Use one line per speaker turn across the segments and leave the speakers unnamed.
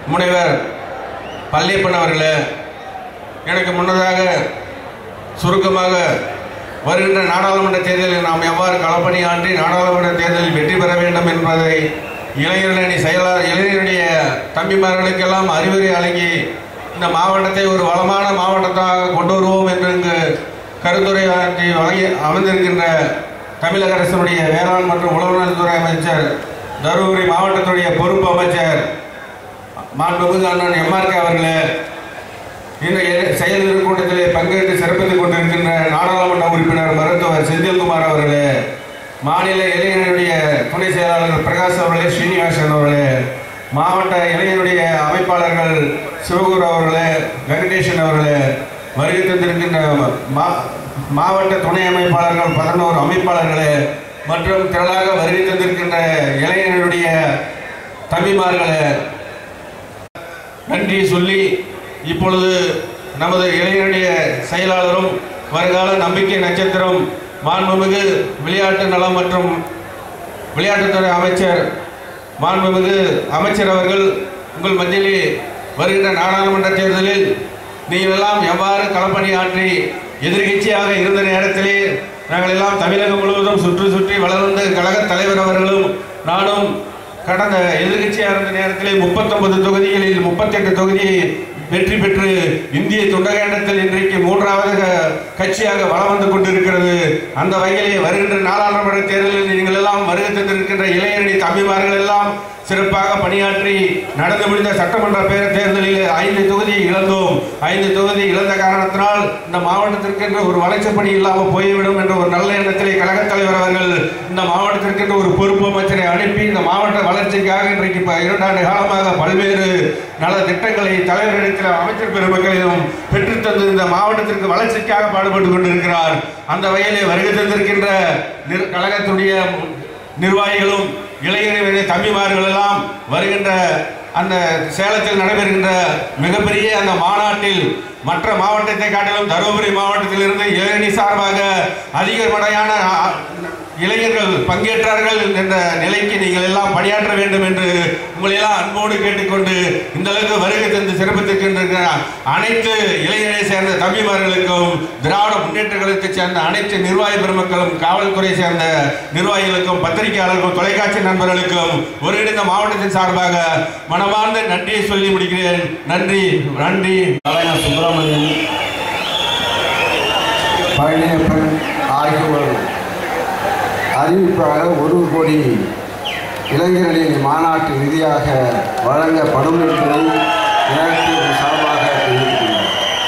முனைவர் பள்ளியப்பன் அவர்களே எனக்கு முன்னதாக சுருக்கமாக வருகின்ற நாடாளுமன்ற தேர்தலில் நாம் எவ்வாறு களப்பணியாற்றி நாடாளுமன்ற தேர்தலில் வெற்றி பெற வேண்டும் என்பதை இளைஞரணி செயலாளர் இளைஞருடைய தம்பிமார்களுக்கெல்லாம் அறிவுரை வழங்கி இந்த மாவட்டத்தை ஒரு வளமான மாவட்டத்தாக கொண்டு வருவோம் என்று இங்கு கருத்துரை ஆற்றி வழங்கி அமர்ந்திருக்கின்ற தமிழக அரசினுடைய வேளாண் மற்றும் உழவுநலத்துறை அமைச்சர் தருமபுரி மாவட்டத்துடைய பொறுப்பு அமைச்சர் மாண்புமிகு அண்ணன் எம்ஆர்கே அவர்களே இன்றைய செயல் கூட்டத்திலே பங்கேற்று சிறப்பித்துக் கொண்டிருக்கின்ற நாடாளுமன்ற உறுப்பினர் மருத்துவர் செந்தில்குமார் அவர்களே மாநில இளைஞருடைய துணை செயலாளர் பிரகாஷ் அவர்களே ஸ்ரீனிவாசன் அவர்களே மாவட்ட இளைஞருடைய அமைப்பாளர்கள் சிவகுரு அவர்களே வெங்கடேசன் அவர்களே வருகை தந்திருக்கின்ற மா- மாவட்ட துணை அமைப்பாளர்கள் பதினோரு அமைப்பாளர்களே மற்றும் திரளாக வருகை தந்திருக்கின்ற இளைஞருடைய தம்பிமார்களே நன்றி சொல்லி இப்பொழுது நமது இளைஞருடைய செயலாளரும் வருங்கால நம்பிக்கை நட்சத்திரம் மாண்புமிகு விளையாட்டு நலம் மற்றும் விளையாட்டுத்துறை அமைச்சர் மாண்புமிகு அமைச்சர் அவர்கள் உங்கள் மத்தியிலே வருகின்ற நாடாளுமன்ற தேர்தலில் நீங்கள் எல்லாம் எவ்வாறு களப்பணியாற்றி எதிர்க்கட்சியாக இருந்த நேரத்திலே நாங்கள் எல்லாம் தமிழகம் முழுவதும் சுற்றி சுற்றி வளர்ந்து கழக தலைவர் அவர்களும் நானும் கடந்த எதிர்க்கட்சியாக இருந்த நேரத்திலே முப்பத்தொன்பது தொகுதிகளில் முப்பத்தெட்டு தொகுதியை வெற்றி பெற்று இந்திய துண்டகண்டத்தில் இன்றைக்கு மூன்றாவது க- கட்சியாக வலம் வந்து கொண்டிருக்கிறது அந்த வகையிலே வருகின்ற நாடாளுமன்ற தேர்தலில் நீங்கள் எல்லாம் வருகை தந்திருக்கின்ற இளைஞரணி தம்பிமார்கள் எல்லாம் சிறப்பாக பணியாற்றி நடந்து முடிந்த சட்டமன்ற பேர தேர்தலில் ஐந்து தொகுதியை இழந்தோம் ஐந்து தொகுதி இழந்த காரணத்தினால் இந்த மாவட்டத்திற்கென்று ஒரு வளர்ச்சிப் பணி இல்லாமல் போய்விடும் என்ற ஒரு நல்ல எண்ணத்திலே கழகத் தலைவர் அவர்கள் இந்த மாவட்டத்திற்கென்று ஒரு பொறுப்பு அமைச்சரை அனுப்பி இந்த மாவட்ட வளர்ச்சிக்காக இன்றைக்கு இப்ப இரண்டாண்டு காலமாக பல்வேறு நல திட்டங்களை தலைவரிடத்தில் அமைச்சர் பெருமக்களிடம் பெற்றுத் தந்து இந்த மாவட்டத்திற்கு வளர்ச்சிக்காக பாடுபட்டு கொண்டிருக்கிறார் அந்த வகையிலே வருகை தந்திருக்கின்ற நிர்- கழகத்துடைய நிர்வாகிகளும் இளைஞர்களுடைய தம்பிமார்கள் எல்லாம் வருகின்ற அந்த சேலத்தில் நடைபெறுகின்ற மிகப்பெரிய அந்த மாநாட்டில் மற்ற மாவட்டத்தை காட்டிலும் தருமபுரி மாவட்டத்திலிருந்து இளைஞரணி சார்பாக அதிகப்படியான அ, இளைஞர்கள் பங்கேற்றார்கள் என்ற நிலைக்கு நீங்கள் எல்லாம் பணியாற்ற வேண்டும் என்று உங்களை எல்லாம் அன்போடு கேட்டுக்கொண்டு இந்த அளவுக்கு வருகை தந்து சிறப்பித்திருக்கின்ற அனைத்து இளைஞரை சேர்ந்த தம்பிமார்களுக்கும் திராவிட முன்னேற்ற கழகத்தை சேர்ந்த அனைத்து நிர்வாகி பெருமக்களும் காவல்துறை சேர்ந்த நிர்வாகிகளுக்கும் பத்திரிகையாளர்களுக்கும் தொலைக்காட்சி நண்பர்களுக்கும் ஒருங்கிணைந்த மாவட்டத்தின் சார்பாக மனமார்ந்த நன்றியை சொல்லி முடிக்கிறேன் நன்றி நன்றி
நாராயண சுப்பிரமணியன் பழனியப்பன் ஆகியோர் அறிவிப்பாக ஒரு கோடி இளைஞர்களின் மாநாட்டு நிதியாக வழங்கப்படும் என்பதை இலக்கிய சார்பாக தெரிவிக்கின்றனர்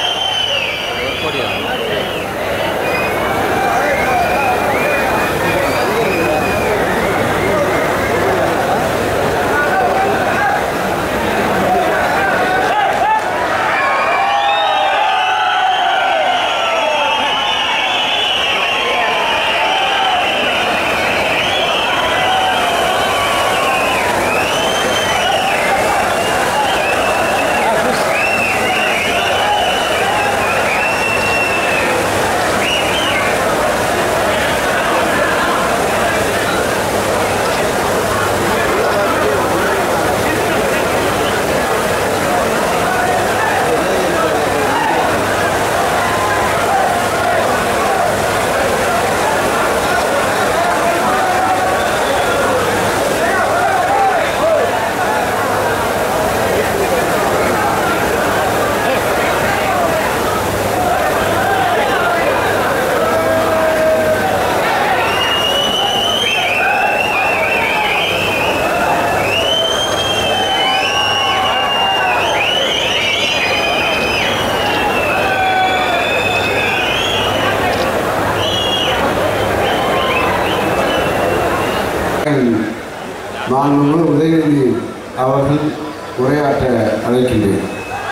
மாண்புமிகு உதயநிதி அவர்கள் உரையாற்ற அழைக்கின்றேன்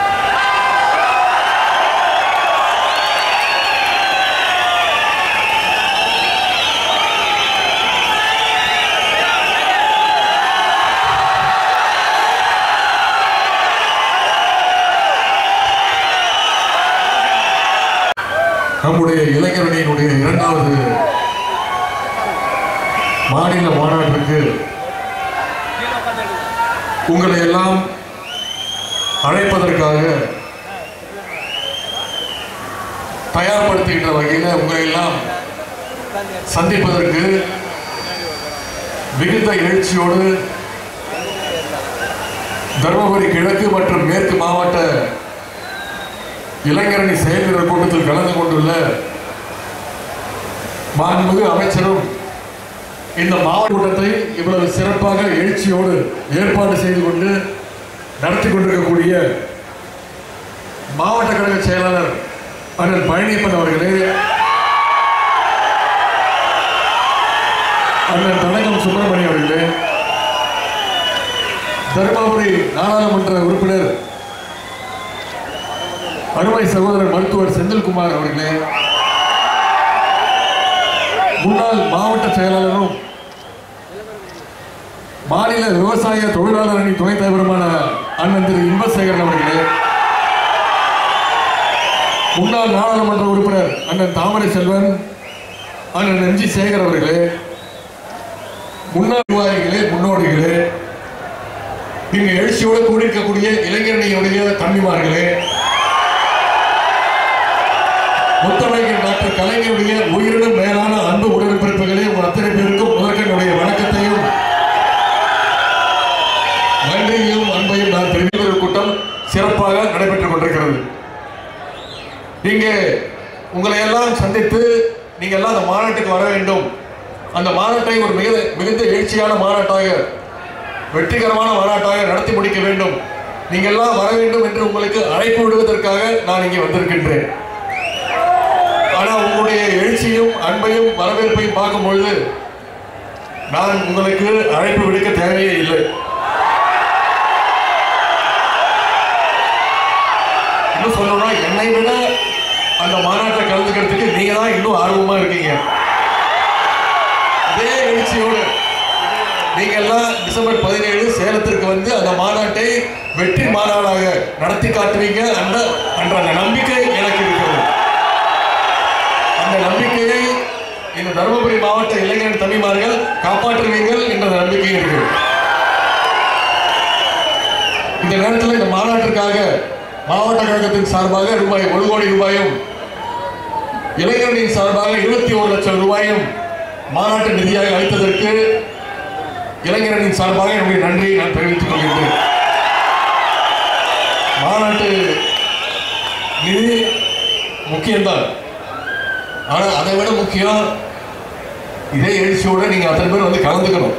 நம்முடைய இளைஞரணியினுடைய இரண்டாவது மாநில மாநாட்டிற்கு உங்களை எல்லாம் அழைப்பதற்காக தயார்படுத்துகின்ற வகையில் உங்களை எல்லாம் சந்திப்பதற்கு மிகுந்த எழுச்சியோடு தருமபுரி கிழக்கு மற்றும் மேற்கு மாவட்ட இளைஞரணி செயல்வீரர் கூட்டத்தில் கலந்து கொண்டுள்ள மாண்புமிகு அமைச்சரும் இந்த மாவட்ட கூட்டத்தை இவ்வளவு சிறப்பாக எழுச்சியோடு ஏற்பாடு செய்து கொண்டு நடத்தி கொண்டிருக்கக்கூடிய மாவட்ட கழக செயலாளர் அண்ணன் பழனியப்பன் அவர்களே அண்ணன் தனகம் சுப்பிரமணியம் அவர்களே தருமபுரி நாடாளுமன்ற உறுப்பினர் அருமை சகோதரர் மருத்துவர் செந்தில்குமார் அவர்களே முன்னாள் மாவட்ட செயலாளரும் மாநில விவசாய தொழிலாளர் அணி துணைத் தலைவருமான அண்ணன் திரு இன்பசேகரன் அவர்களே முன்னாள் நாடாளுமன்ற உறுப்பினர் அண்ணன் தாமரை செல்வன் அண்ணன் எம் ஜி சேகர் அவர்களே முன்னாள் நிர்வாகிகளே முன்னோடிகளே இங்கு எழுச்சியோடு கூடியிருக்கக்கூடிய இளைஞரணியுடைய தம்பிமார்களே முத்தமிழர் டாக்டர் கலைஞருடைய உயிரினும் மேலான அன்பு உடன்பிறப்புகளே உங்கள் அத்தனை பேருக்கும் முதற்கனுடைய வணக்கத்தையும் நன்றியையும் அன்பையும் நான் தெரிவிக்கிற கூட்டம் சிறப்பாக நடைபெற்றுக் கொண்டிருக்கிறது இங்கே உங்களை எல்லாம் சந்தித்து நீங்க எல்லாம் அந்த மாநாட்டுக்கு வர வேண்டும் அந்த மாநாட்டை ஒரு மிக மிகுந்த எழுச்சியான மாநாட்டாக வெற்றிகரமான மாநாட்டாக நடத்தி முடிக்க வேண்டும் நீங்க எல்லாம் வர வேண்டும் என்று உங்களுக்கு அழைப்பு விடுவதற்காக நான் இங்கே வந்திருக்கின்றேன் ஆனா உங்களுடைய எழுச்சியும் அன்பையும் வரவேற்பையும் பார்க்கும் பொழுது நான் உங்களுக்கு அழைப்பு விடுக்க தேவையே இல்லை இன்னும் சொல்லணும்னா என்னை விட அந்த மாநாட்டை கலந்துக்கிறதுக்கு நீங்க தான் இன்னும் ஆர்வமா இருக்கீங்க அதே எழுச்சியோடு நீங்க எல்லாம் டிசம்பர் பதினேழு சேலத்திற்கு வந்து அந்த மாநாட்டை வெற்றி மாநாடாக நடத்தி காட்டுவீங்க அந்த என்ற அந்த நம்பிக்கை எனக்கு இருக்கிறது அந்த நம்பிக்கையை இந்த தருமபுரி மாவட்ட இளைஞர் தம்பிமார்கள் காப்பாற்றுவீர்கள் என்ற நம்பிக்கை இருக்கிறது இந்த நேரத்தில் இந்த மாநாட்டிற்காக மாவட்ட கழகத்தின் சார்பாக ரூபாய் ஒரு கோடி ரூபாயும் இளைஞர்களின் சார்பாக இருபத்தி ஒரு லட்சம் ரூபாயும் மாநாட்டு நிதியாக அளித்ததற்கு இளைஞரணியின் சார்பாக என்னுடைய நன்றியை நான் தெரிவித்துக் கொள்கின்றேன் மாநாட்டு நிதி முக்கியம்தான் ஆனா அதை விட முக்கியம் இதே எழுச்சியோட நீங்க அத்தனை பேர் வந்து கலந்துக்கணும்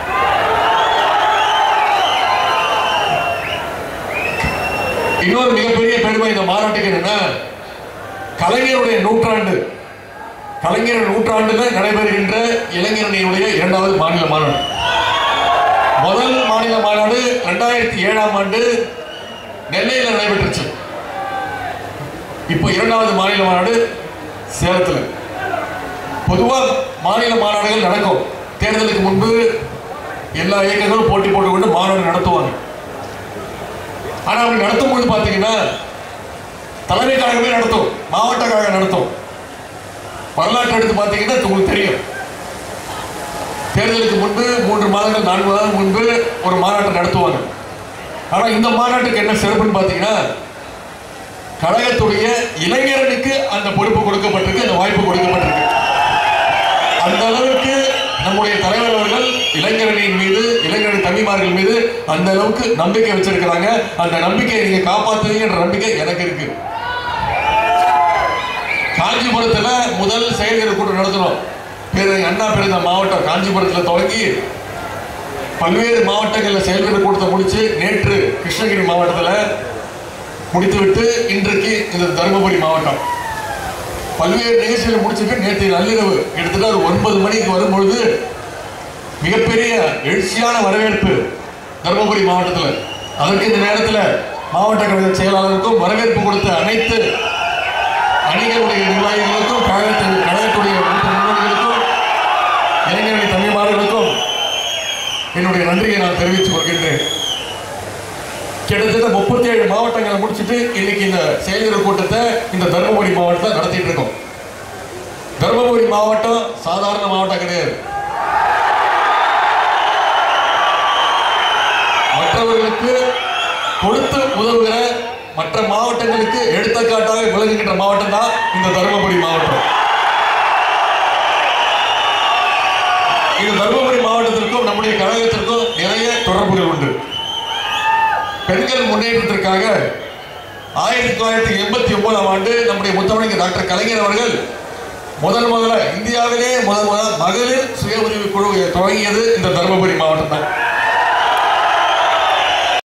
இன்னொரு மிகப்பெரிய பெருமை இந்த மாநாட்டுக்கு என்னன்னா கலைஞருடைய நூற்றாண்டு கலைஞர் நூற்றாண்டுல நடைபெறுகின்ற இளைஞரணியுடைய இரண்டாவது மாநில மாநாடு முதல் மாநில மாநாடு ரெண்டாயிரத்தி ஏழாம் ஆண்டு நெல்லையில் நடைபெற்றுச்சு இப்போ இரண்டாவது மாநில மாநாடு சேலத்துல பொதுவா மாநில மாநாடுகள் நடக்கும் தேர்தலுக்கு முன்பு எல்லா இயக்கங்களும் போட்டி போட்டுக்கொண்டு மாநாடு நடத்துவாங்க ஆனா அப்படி நடத்தும் போது பாத்தீங்கன்னா தலைமை கழகமே நடத்தும் மாவட்ட கழகம் நடத்தும் வரலாற்று எடுத்து பார்த்தீங்கன்னா உங்களுக்கு தெரியும் தேர்தலுக்கு முன்பு மூன்று மாதங்கள் நான்கு மாதங்கள் முன்பு ஒரு மாநாட்டை நடத்துவாங்க ஆனா இந்த மாநாட்டுக்கு என்ன சிறப்புன்னு பார்த்தீங்கன்னா கழகத்துடைய இளைஞரனுக்கு அந்த பொறுப்பு கொடுக்கப்பட்டிருக்கு அந்த வாய்ப்பு கொடுக்கப்பட்டிருக்கு அந்த அளவுக்கு நம்முடைய தலைவர் அவர்கள் இளைஞரணியின் மீது இளைஞரணி தம்பிமார்கள் மீது அந்த அளவுக்கு நம்பிக்கை வச்சிருக்கிறாங்க அந்த நம்பிக்கையை நீங்க காப்பாத்துவீங்கன்ற நம்பிக்கை எனக்கு இருக்கு காஞ்சிபுரத்துல முதல் செயல்கள் கூட்டம் நடத்தணும் பேரு அண்ணா பிறந்த மாவட்டம் காஞ்சிபுரத்துல தொடங்கி பல்வேறு மாவட்டங்களில் செயல்கள் கூட்டத்தை முடிச்சு நேற்று கிருஷ்ணகிரி மாவட்டத்துல முடித்துவிட்டு இன்றைக்கு இந்த தருமபுரி மாவட்டம் பல்வேறு நிகழ்ச்சிகளை முடிச்சுட்டு நேற்று நள்ளிரவு கிட்டத்தட்ட ஒரு ஒன்பது மணிக்கு வரும்பொழுது மிகப்பெரிய எழுச்சியான வரவேற்பு தருமபுரி மாவட்டத்தில் அதற்கு இந்த நேரத்தில் மாவட்ட கழக செயலாளருக்கும் வரவேற்பு கொடுத்த அனைத்து அணிகளுடைய நிர்வாகிகளுக்கும் கழகத்தின் கழகத்துடைய மூத்த முன்னோடிகளுக்கும் இளைஞரணி தம்பிமார்களுக்கும் என்னுடைய நன்றியை நான் தெரிவித்துக் கொள்கின்றேன் கிட்டத்தட்ட முப்பத்தி ஏழு மாவட்டங்களை முடிச்சுட்டு இன்னைக்கு இந்த செயல்கள் கூட்டத்தை இந்த தருமபுரி மாவட்டத்தை நடத்திட்டு இருக்கோம் தருமபுரி மாவட்டம் சாதாரண மாவட்டம் கிடையாது மற்றவர்களுக்கு கொடுத்து உதவுகிற மற்ற மாவட்டங்களுக்கு எடுத்துக்காட்டாக விளங்குகின்ற மாவட்டம் தான் இந்த தருமபுரி மாவட்டம் இந்த தருமபுரி மாவட்டத்திற்கும் நம்முடைய கழகத்திற்கும் நிறைய தொடர்புகள் உண்டு பெண்கள் முன்னேற்றத்திற்காக ஆயிரத்தி தொள்ளாயிரத்தி எண்பத்தி ஒன்பதாம் ஆண்டு நம்முடைய முத்தமிழர் டாக்டர் கலைஞர் அவர்கள் முதல் முதல்ல இந்தியாவிலே முதல் முதல் மகளிர் சுய உதவி குழு தொடங்கியது இந்த தருமபுரி மாவட்டம் தான்